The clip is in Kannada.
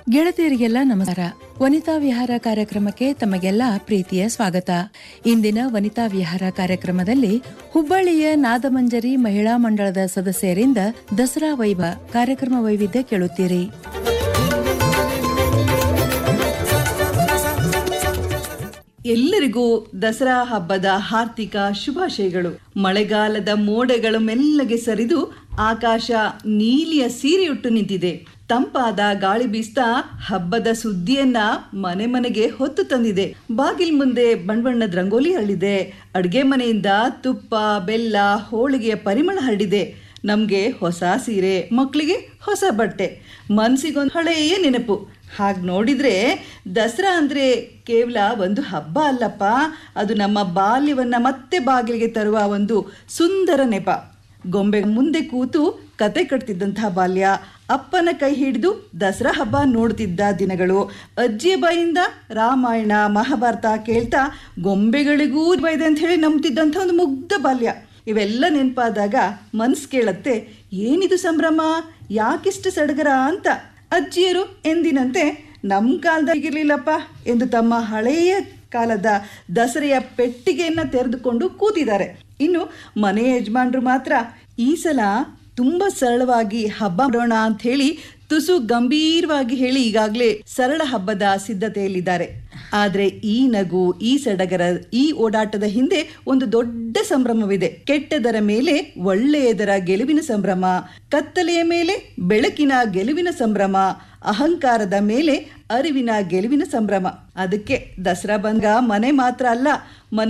ಗೆಳತಿಯರಿಗೆಲ್ಲ ನಮಸ್ಕಾರ ವನಿತಾ ವಿಹಾರ ಕಾರ್ಯಕ್ರಮಕ್ಕೆ ತಮಗೆಲ್ಲ ಪ್ರೀತಿಯ ಸ್ವಾಗತ ಇಂದಿನ ವನಿತಾ ವಿಹಾರ ಕಾರ್ಯಕ್ರಮದಲ್ಲಿ ಹುಬ್ಬಳ್ಳಿಯ ನಾದಮಂಜರಿ ಮಹಿಳಾ ಮಂಡಳದ ಸದಸ್ಯರಿಂದ ದಸರಾ ವೈಭವ ಕಾರ್ಯಕ್ರಮ ವೈವಿಧ್ಯ ಕೇಳುತ್ತೀರಿ ಎಲ್ಲರಿಗೂ ದಸರಾ ಹಬ್ಬದ ಹಾರ್ದಿಕ ಶುಭಾಶಯಗಳು ಮಳೆಗಾಲದ ಮೋಡಗಳು ಮೆಲ್ಲಗೆ ಸರಿದು ಆಕಾಶ ನೀಲಿಯ ಸೀರೆಯುಟ್ಟು ನಿಂತಿದೆ ತಂಪಾದ ಗಾಳಿ ಬೀಸ್ತಾ ಹಬ್ಬದ ಸುದ್ದಿಯನ್ನ ಮನೆ ಮನೆಗೆ ಹೊತ್ತು ತಂದಿದೆ ಬಾಗಿಲ್ ಮುಂದೆ ಬಣ್ಣಬಣ್ಣದ ರಂಗೋಲಿ ಹರಡಿದೆ ಅಡ್ಗೆ ಮನೆಯಿಂದ ತುಪ್ಪ ಬೆಲ್ಲ ಹೋಳಿಗೆಯ ಪರಿಮಳ ಹರಡಿದೆ ನಮ್ಗೆ ಹೊಸ ಸೀರೆ ಮಕ್ಕಳಿಗೆ ಹೊಸ ಬಟ್ಟೆ ಮನ್ಸಿಗೊಂದು ಹಳೆಯ ನೆನಪು ಹಾಗೆ ನೋಡಿದ್ರೆ ದಸರಾ ಅಂದರೆ ಕೇವಲ ಒಂದು ಹಬ್ಬ ಅಲ್ಲಪ್ಪ ಅದು ನಮ್ಮ ಬಾಲ್ಯವನ್ನ ಮತ್ತೆ ಬಾಗಿಲಿಗೆ ತರುವ ಒಂದು ಸುಂದರ ನೆಪ ಗೊಂಬೆ ಮುಂದೆ ಕೂತು ಕತೆ ಕಟ್ತಿದ್ದಂತಹ ಬಾಲ್ಯ ಅಪ್ಪನ ಕೈ ಹಿಡಿದು ದಸರಾ ಹಬ್ಬ ನೋಡ್ತಿದ್ದ ದಿನಗಳು ಅಜ್ಜಿಯ ಬಾಯಿಂದ ರಾಮಾಯಣ ಮಹಾಭಾರತ ಕೇಳ್ತಾ ಗೊಂಬೆಗಳಿಗೂ ಇದೆ ಅಂತ ಹೇಳಿ ನಂಬ್ತಿದ್ದಂಥ ಒಂದು ಮುಗ್ಧ ಬಾಲ್ಯ ಇವೆಲ್ಲ ನೆನಪಾದಾಗ ಮನ್ಸು ಕೇಳತ್ತೆ ಏನಿದು ಸಂಭ್ರಮ ಯಾಕಿಷ್ಟು ಸಡಗರ ಅಂತ ಅಜ್ಜಿಯರು ಎಂದಿನಂತೆ ನಮ್ಮ ಕಾಲದಾಗಿರ್ಲಿಲ್ಲಪ್ಪ ಎಂದು ತಮ್ಮ ಹಳೆಯ ಕಾಲದ ದಸರೆಯ ಪೆಟ್ಟಿಗೆಯನ್ನ ತೆರೆದುಕೊಂಡು ಕೂತಿದ್ದಾರೆ ಇನ್ನು ಮನೆ ಯಜಮಾನ್ರು ಮಾತ್ರ ಈ ಸಲ ತುಂಬ ಸರಳವಾಗಿ ಹಬ್ಬ ಮಾಡೋಣ ಅಂತ ಹೇಳಿ ತುಸು ಗಂಭೀರವಾಗಿ ಹೇಳಿ ಈಗಾಗಲೇ ಸರಳ ಹಬ್ಬದ ಸಿದ್ಧತೆಯಲ್ಲಿದ್ದಾರೆ ಆದ್ರೆ ಈ ನಗು ಈ ಸಡಗರ ಈ ಓಡಾಟದ ಹಿಂದೆ ಒಂದು ದೊಡ್ಡ ಸಂಭ್ರಮವಿದೆ ಕೆಟ್ಟದರ ಮೇಲೆ ಒಳ್ಳೆಯದರ ಗೆಲುವಿನ ಸಂಭ್ರಮ ಕತ್ತಲೆಯ ಮೇಲೆ ಬೆಳಕಿನ ಗೆಲುವಿನ ಸಂಭ್ರಮ ಅಹಂಕಾರದ ಮೇಲೆ ಅರಿವಿನ ಗೆಲುವಿನ ಸಂಭ್ರಮ ಅದಕ್ಕೆ ದಸರಾ ಬಂಗ ಮನೆ ಮಾತ್ರ ಅಲ್ಲ ಮನ